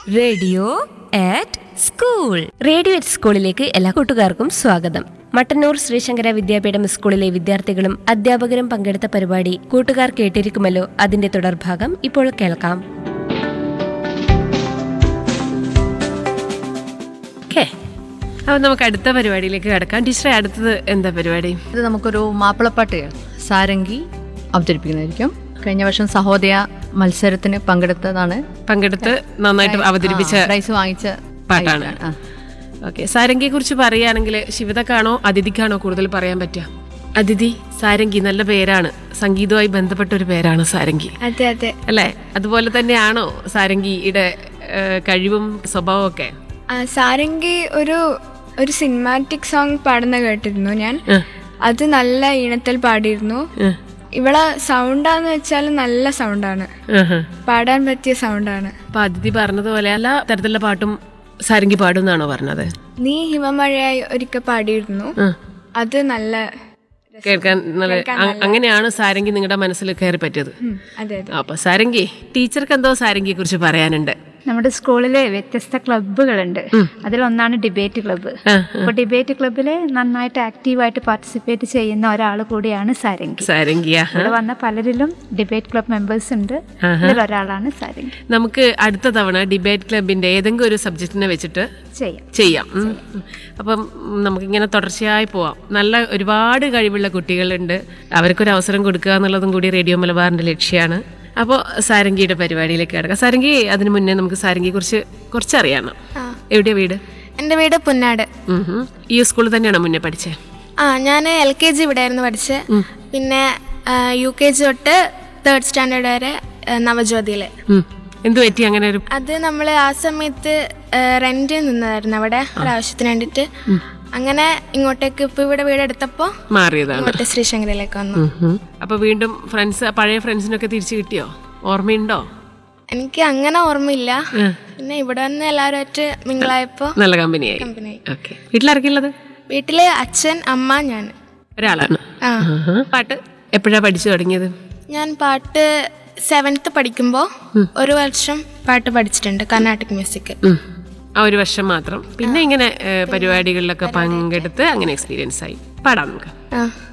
Radio at school radio at സ്കൂളിലേക്ക് എല്ലാ കൂട്ടുകാർക്കും സ്വാഗതം മട്ടന്നൂർ ശ്രീശങ്കര വിദ്യാപീഠം സ്കൂളിലെ വിദ്യാർത്ഥികളും അധ്യാപകരും പങ്കെടുത്ത പരിപാടി കൂട്ടുകാർ കേട്ടിരിക്കുമല്ലോ അതിന്റെ തുടർഭാഗം ഇപ്പോൾ കേൾക്കാം ഓക്കെ അപ്പോൾ നമുക്ക് അടുത്ത പരിപാടിയിലേക്ക് കിടക്കാം ടീച്ചറെ അടുത്തത് എന്താ പരിപാടി ഇത് നമുക്കൊരു മാപ്പിളപ്പാട്ട് സാരംഗി അവതരിപ്പിക്കുന്നതായിരിക്കും കഴിഞ്ഞ വർഷം സഹോദയ മത്സരത്തിന് പങ്കെടുത്തതാണ് പങ്കെടുത്ത് നന്നായിട്ട് അവതരിപ്പിച്ച ആ, പ്രൈസ് വാങ്ങിച്ച പാട്ടാണ് ആ. ഓക്കെ സാരംഗിയെ കുറിച്ച് പറയുകയാണെങ്കിൽ ശിവതക്കാണോ അതിഥിക്കാണോ കൂടുതൽ പറയാൻ പറ്റുക അതിഥി സാരംഗി നല്ല പേരാണ് സംഗീതവുമായി ബന്ധപ്പെട്ട ഒരു പേരാണ് സാരംഗി അതെ അതെ അല്ലേ അതുപോലെ തന്നെയാണോ സാരംഗിയുടെ ഏഹ്, കഴിവും സ്വഭാവവും ഒക്കെ ആ, സാരംഗി ഒരു ഒരു സിനിമാറ്റിക് സോങ് പാടുന്ന കേട്ടിരുന്നു ഞാൻ അത് നല്ല ഈണത്തിൽ പാടിയിരുന്നു ഇവളെ സൗണ്ടാന്ന് വെച്ചാൽ നല്ല സൗണ്ടാണ് ആഹാ. പാടാൻ പറ്റിയ സൗണ്ടാണ് അപ്പൊ അതിഥി പറഞ്ഞതുപോലെ എല്ലാ തരത്തിലുള്ള പാട്ടും സാരംഗി പാടും എന്നാണോ പറഞ്ഞത് നീ ഹിമമഴയായി ഒരിക്കൽ പാടിയിരുന്നു അത് നല്ല കേൾക്കാൻ നല്ല അ- അങ്ങനെയാണ് സാരംഗി നിങ്ങളുടെ മനസ്സിൽ കയറി പറ്റിയത് ഉം, അതെ അതെ അപ്പൊ സാരംഗി ടീച്ചർക്ക് എന്തോ സാരംഗിയെ കുറിച്ച് പറയാനുണ്ട് നമ്മുടെ സ്കൂളില് വ്യത്യസ്ത ക്ലബ്ബുകളുണ്ട് അതിലൊന്നാണ് ഡിബേറ്റ് ക്ലബ്ബ് അപ്പൊ ഡിബേറ്റ് ക്ലബ്ബില് നന്നായിട്ട് ആക്റ്റീവായിട്ട് പാർട്ടിസിപ്പേറ്റ് ചെയ്യുന്ന ഒരാൾ കൂടിയാണ് സാരംഗി സാരംഗിയ ഇവിടെ വന്ന പലരിലും ഡിബേറ്റ് ക്ലബ് മെമ്പേഴ്സ് ഉണ്ട് ഇതിലൊരാളാണ് സാരംഗി നമുക്ക് അടുത്ത തവണ ഡിബേറ്റ് ക്ലബിന്റെ ഏതെങ്കിലും ഒരു സബ്ജക്റ്റിനെ വെച്ചിട്ട് ചെയ്യാം ചെയ്യാം ഉം. അപ്പം ഉം, നമുക്കിങ്ങനെ തുടർച്ചയായി പോവാം നല്ല ഒരുപാട് കഴിവുള്ള കുട്ടികളുണ്ട് അവർക്കൊരു അവസരം കൊടുക്കുക എന്നുള്ളതും കൂടി റേഡിയോ മലബാറിന്റെ ലക്ഷ്യമാണ് അപ്പോൾ സാരംഗിയുടെ പരിപാടിയിലേക്ക് കിടക്കാം സാരംഗി അതിന് മുന്നേ നമുക്ക് സാരംഗിയെ കുറിച്ച് കുറച്ചറിയണം എവിടെയാ വീട് എൻ്റെ വീട് പുന്നാട് ഉം ഹും. ഈ സ്കൂളിൽ തന്നെയാണോ മുന്നേ പഠിച്ചേ ആ ഞാൻ എൽ കെ ജി ഇവിടെ ആയിരുന്നു പഠിച്ചത് പിന്നെ യു കെ ജി തൊട്ട് തേർഡ് സ്റ്റാൻഡേർഡ് വരെ ആ, നവജ്യോതിയിൽ ഉം. എന്ത് പറ്റി അങ്ങനെ ഒരു അത് നമ്മൾ ആ സമയത്ത് റെന്റ് നിന്നതായിരുന്നു അവിടെ ഒരാവശ്യത്തിന് വേണ്ടിയിട്ട് അങ്ങനെ ഇങ്ങോട്ടേക്ക് ഇപ്പോൾ ഇവിടെ വീട് എടുത്തപ്പോൾ മാറിയതാണ് ഇങ്ങോട്ട് ശ്രീശങ്കരയിലേക്ക് വന്നു ഉം ഹും. അപ്പൊ വീണ്ടും ഫ്രണ്ട്സ് പഴയ ഫ്രണ്ട്സിനൊക്കെ തിരിച്ചു കിട്ടിയോ ഓർമ്മയുണ്ടോ എനിക്ക് അങ്ങനെ ഓർമ്മയില്ല പിന്നെ ഇവിടെ വന്ന് എല്ലാവരുമായിട്ട് മിങ്കിളായപ്പോൾ നല്ല കമ്പനിയായി കമ്പനിയായി ഓക്കെ വീട്ടിലിറക്കിയുള്ളത് വീട്ടില് അച്ഛൻ അമ്മ ഞാൻ ഒരാളാണ് ആ ആഹാ. പാട്ട് എപ്പോഴാ പഠിച്ചു തുടങ്ങിയത് ഞാൻ പാട്ട് സെവൻത്ത് പഠിക്കുമ്പോൾ ഒരു വർഷം പാട്ട് പഠിച്ചിട്ടുണ്ട് കർണാട്ടിക് മ്യൂസിക് ഉം. ആ ഒരു വർഷം മാത്രം പിന്നെ ഇങ്ങനെ ഏ, പരിപാടികളിലൊക്കെ പങ്കെടുത്ത് അങ്ങനെ എക്സ്പീരിയൻസ് ആയി പാടാം നമുക്ക് ആ